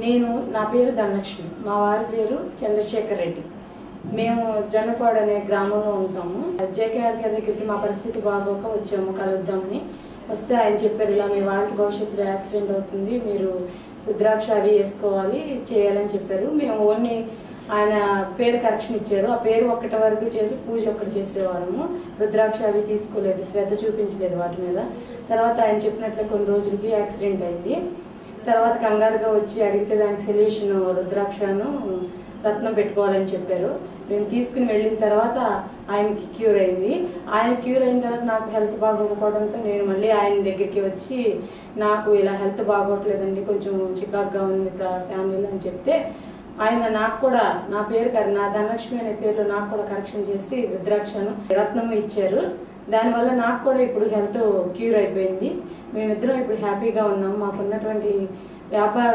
నేను నా పేరు ధనలక్ష్మి మా వారి పేరు చంద్రశేఖర్ రెడ్డి మేము జొన్నపాడు అనే గ్రామంలో ఉంటాము జేకేఆర్ గారి దగ్గరికి మా పరిస్థితి బాగోక వచ్చాము కలుద్దామని వస్తే ఆయన చెప్పారు ఇలా మీ వారికి భవిష్యత్తులో యాక్సిడెంట్ అవుతుంది మీరు రుద్రాక్ష అవి వేసుకోవాలి చేయాలని చెప్పారు మేము ఓన్లీ ఆయన పేరు కరెక్షన్ ఇచ్చారు ఆ పేరు ఒక్కటి వరకు చేసి పూజ ఒక్కటి చేసేవాళ్ళము రుద్రాక్ష అవి తీసుకోలేదు శ్రద్ధ చూపించలేదు వాటి మీద తర్వాత ఆయన చెప్పినట్లు కొన్ని రోజులకి యాక్సిడెంట్ అయింది తర్వాత కంగారుగా వచ్చి అడిగితే దానికి సొల్యూషన్ రుద్రాక్షను రత్నం పెట్టుకోవాలని చెప్పారు మేము తీసుకుని వెళ్ళిన తర్వాత ఆయనకి క్యూర్ అయింది ఆయన క్యూర్ అయిన తర్వాత నాకు హెల్త్ బాగోకపోవడంతో నేను మళ్ళీ ఆయన దగ్గరికి వచ్చి నాకు ఇలా హెల్త్ బాగోట్లేదండి కొంచెం చికాగ్గా ఉంది ఫ్యామిలీలో అని చెప్తే ఆయన నాకు కూడా నా పేరు కాదు నా ధనలక్ష్మి అనే పేరులో నాకు కూడా కరెక్షన్ చేసి రుద్రాక్షను రత్నము ఇచ్చారు దానివల్ల నాకు కూడా ఇప్పుడు హెల్త్ క్యూర్ అయిపోయింది మేమిద్దరం ఇప్పుడు హ్యాపీగా ఉన్నాం మాకున్నటువంటి వ్యాపార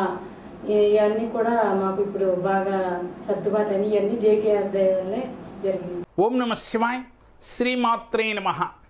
ఇవన్నీ కూడా మాకు ఇప్పుడు బాగా సర్దుబాటు అని ఇవన్నీ జేకేఆర్ దయ వల్లే జరిగింది ఓం నమ శివాయ్ శ్రీమాత్రే నమ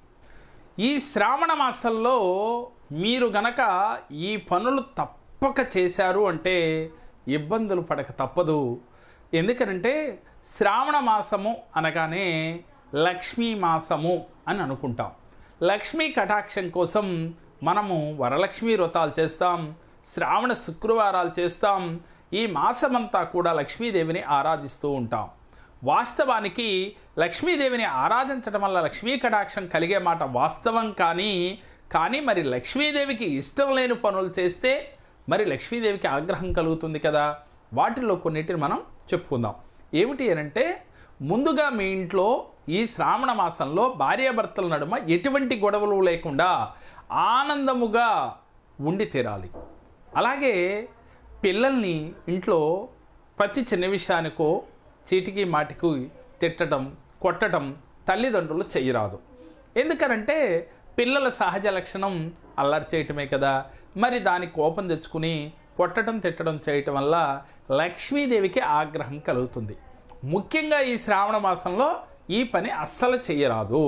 ఈ శ్రావణ మాసంలో మీరు గనక ఈ పనులు తప్పక చేశారు అంటే ఇబ్బందులు పడక తప్పదు ఎందుకనంటే శ్రావణ మాసము అనగానే లక్ష్మీ మాసము అని అనుకుంటాం లక్ష్మీ కటాక్షం కోసం మనము వరలక్ష్మి వ్రతాలు చేస్తాం శ్రావణ శుక్రవారాలు చేస్తాం ఈ మాసమంతా కూడా లక్ష్మీదేవిని ఆరాధిస్తూ ఉంటాం వాస్తవానికి లక్ష్మీదేవిని ఆరాధించడం వల్ల లక్ష్మీ కటాక్షం కలిగే మాట వాస్తవం కానీ కానీ మరి లక్ష్మీదేవికి ఇష్టం లేని పనులు చేస్తే మరి లక్ష్మీదేవికి ఆగ్రహం కలుగుతుంది కదా వాటిల్లో కొన్నిటిని మనం చెప్పుకుందాం ఏమిటి అనంటే ముందుగా మీ ఇంట్లో ఈ శ్రావణ మాసంలో భార్యాభర్తల నడుమ ఎటువంటి గొడవలు లేకుండా ఆనందముగా ఉండి తీరాలి అలాగే పిల్లల్ని ఇంట్లో ప్రతి చిన్న విషయానికో చీటికి మాటికి తిట్టడం కొట్టడం తల్లిదండ్రులు చెయ్యరాదు ఎందుకనంటే పిల్లల సహజ లక్షణం అల్లరి చేయటమే కదా మరి దాని కోపం తెచ్చుకుని కొట్టడం తిట్టడం చేయటం వల్ల లక్ష్మీదేవికి ఆగ్రహం కలుగుతుంది ముఖ్యంగా ఈ శ్రావణ మాసంలో ఈ పని అస్సలు చెయ్యరాదు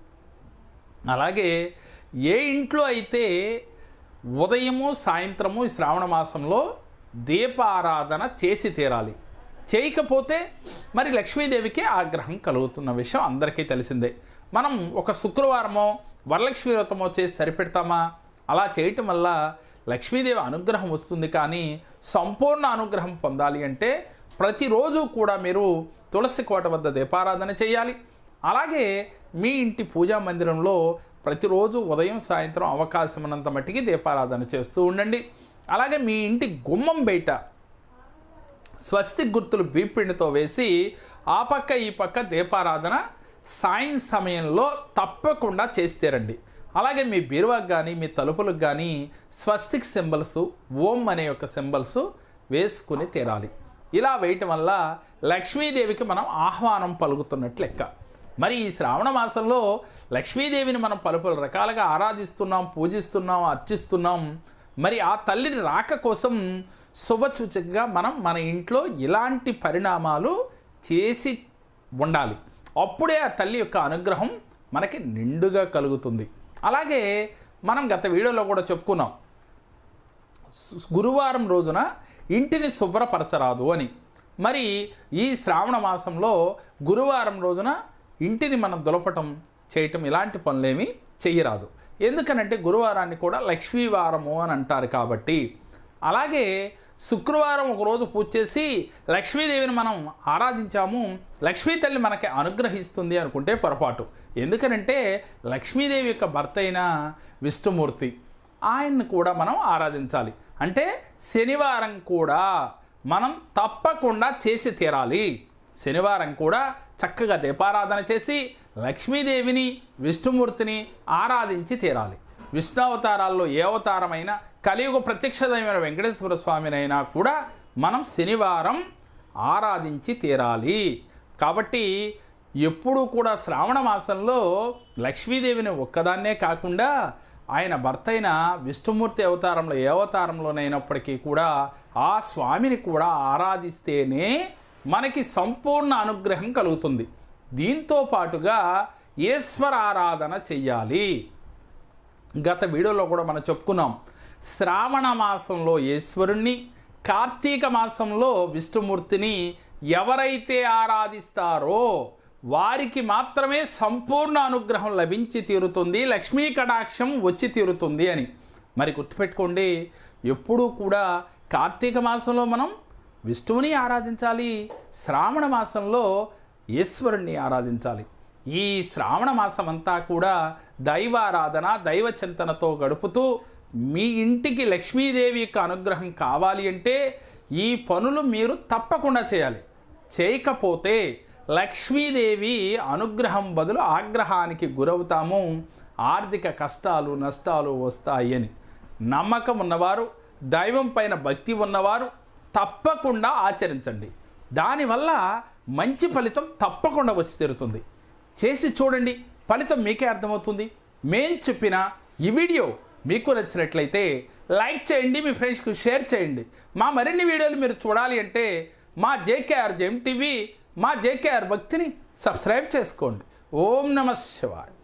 అలాగే ఏ ఇంట్లో అయితే ఉదయము సాయంత్రము ఈ శ్రావణ మాసంలో దీపారాధన చేసి తీరాలి చేయకపోతే మరి లక్ష్మీదేవికి ఆగ్రహం కలుగుతున్న విషయం అందరికీ తెలిసిందే మనం ఒక శుక్రవారమో వరలక్ష్మి వ్రతమో చేసి సరిపెడతామా అలా చేయటం వల్ల లక్ష్మీదేవి అనుగ్రహం వస్తుంది కానీ సంపూర్ణ అనుగ్రహం పొందాలి అంటే ప్రతిరోజు కూడా మీరు తులసి కోట వద్ద దీపారాధన చేయాలి అలాగే మీ ఇంటి పూజా మందిరంలో ప్రతిరోజు ఉదయం సాయంత్రం అవకాశం ఉన్నంత మట్టికి దీపారాధన చేస్తూ ఉండండి అలాగే మీ ఇంటి గుమ్మం బయట స్వస్తి గుర్తులు బీపిండితో వేసి ఆ పక్క ఈ పక్క దీపారాధన సాయం సమయంలో తప్పకుండా చేస్తేరండి అలాగే మీ బీరువాకి కానీ మీ తలుపులకు కానీ స్వస్తిక్ సింబల్స్ ఓం అనే యొక్క సింబల్స్ వేసుకుని తీరాలి ఇలా వేయటం వల్ల లక్ష్మీదేవికి మనం ఆహ్వానం పలుకుతున్నట్లు లెక్క మరి ఈ శ్రావణ మాసంలో లక్ష్మీదేవిని మనం పలు పలు రకాలుగా ఆరాధిస్తున్నాం పూజిస్తున్నాం అర్చిస్తున్నాం మరి ఆ తల్లిని రాక కోసం శుభసూచకంగా మనం మన ఇంట్లో ఇలాంటి పరిణామాలు చేసి ఉండాలి అప్పుడే ఆ తల్లి యొక్క అనుగ్రహం మనకి నిండుగా కలుగుతుంది అలాగే మనం గత వీడియోలో కూడా చెప్పుకున్నాం సు- గురువారం రోజున ఇంటిని శుభ్రపరచరాదు అని మరి ఈ శ్రావణ మాసంలో గురువారం రోజున ఇంటిని మనం దులపటం చేయటం ఇలాంటి పనులేమీ చెయ్యరాదు ఎందుకనంటే గురువారాన్ని కూడా లక్ష్మీవారము అని అంటారు కాబట్టి అలాగే శుక్రవారం ఒకరోజు పూజ చేసి లక్ష్మీదేవిని మనం ఆరాధించాము లక్ష్మీ తల్లి మనకి అనుగ్రహిస్తుంది అనుకుంటే పొరపాటు ఎందుకనంటే లక్ష్మీదేవి యొక్క భర్త అయిన విష్ణుమూర్తి ఆయన్ని కూడా మనం ఆరాధించాలి అంటే శనివారం కూడా మనం తప్పకుండా చేసి తీరాలి శనివారం కూడా చక్కగా దీపారాధన చేసి లక్ష్మీదేవిని విష్ణుమూర్తిని ఆరాధించి తీరాలి విష్ణు అవతారాల్లో ఏ అవతారమైనా కలియుగ ప్రత్యక్ష దైవమైన వెంకటేశ్వర స్వామినైనా కూడా మనం శనివారం ఆరాధించి తీరాలి కాబట్టి ఎప్పుడూ కూడా శ్రావణ మాసంలో లక్ష్మీదేవిని ఒక్కదాన్నే కాకుండా ఆయన భర్త అయిన విష్ణుమూర్తి అవతారంలో ఏ అవతారంలోనైనప్పటికీ కూడా ఆ స్వామిని కూడా ఆరాధిస్తేనే మనకి సంపూర్ణ అనుగ్రహం కలుగుతుంది దీంతో పాటుగా ఈశ్వర ఆరాధన చెయ్యాలి గత వీడియోలో కూడా మనం చెప్పుకున్నాం శ్రావణ మాసంలో ఈశ్వరుణ్ణి కార్తీక మాసంలో విష్ణుమూర్తిని ఎవరైతే ఆరాధిస్తారో వారికి మాత్రమే సంపూర్ణ అనుగ్రహం లభించి తీరుతుంది లక్ష్మీ కటాక్షం వచ్చి తీరుతుంది అని మరి గుర్తుపెట్టుకోండి ఎప్పుడూ కూడా కార్తీక మాసంలో మనం విష్ణువుని ఆరాధించాలి శ్రావణ మాసంలో ఈశ్వరుణ్ణి ఆరాధించాలి ఈ శ్రావణ మాసం అంతా కూడా దైవారాధన దైవ చింతనతో గడుపుతూ మీ ఇంటికి లక్ష్మీదేవి యొక్క అనుగ్రహం కావాలి అంటే ఈ పనులు మీరు తప్పకుండా చేయాలి చేయకపోతే లక్ష్మీదేవి అనుగ్రహం బదులు ఆగ్రహానికి గురవుతాము ఆర్థిక కష్టాలు నష్టాలు వస్తాయి అని నమ్మకం ఉన్నవారు దైవం పైన భక్తి ఉన్నవారు తప్పకుండా ఆచరించండి దానివల్ల మంచి ఫలితం తప్పకుండా వచ్చి తీరుతుంది చేసి చూడండి ఫలితం మీకే అర్థమవుతుంది మేం చెప్పిన ఈ వీడియో మీకు నచ్చినట్లయితే లైక్ చేయండి మీ ఫ్రెండ్స్కి షేర్ చేయండి మా మరిన్ని వీడియోలు మీరు చూడాలి అంటే మా జేకేఆర్ జెమ్ టీవీ మా జేకేఆర్ భక్తిని సబ్స్క్రైబ్ చేసుకోండి ఓం నమ శివాయ్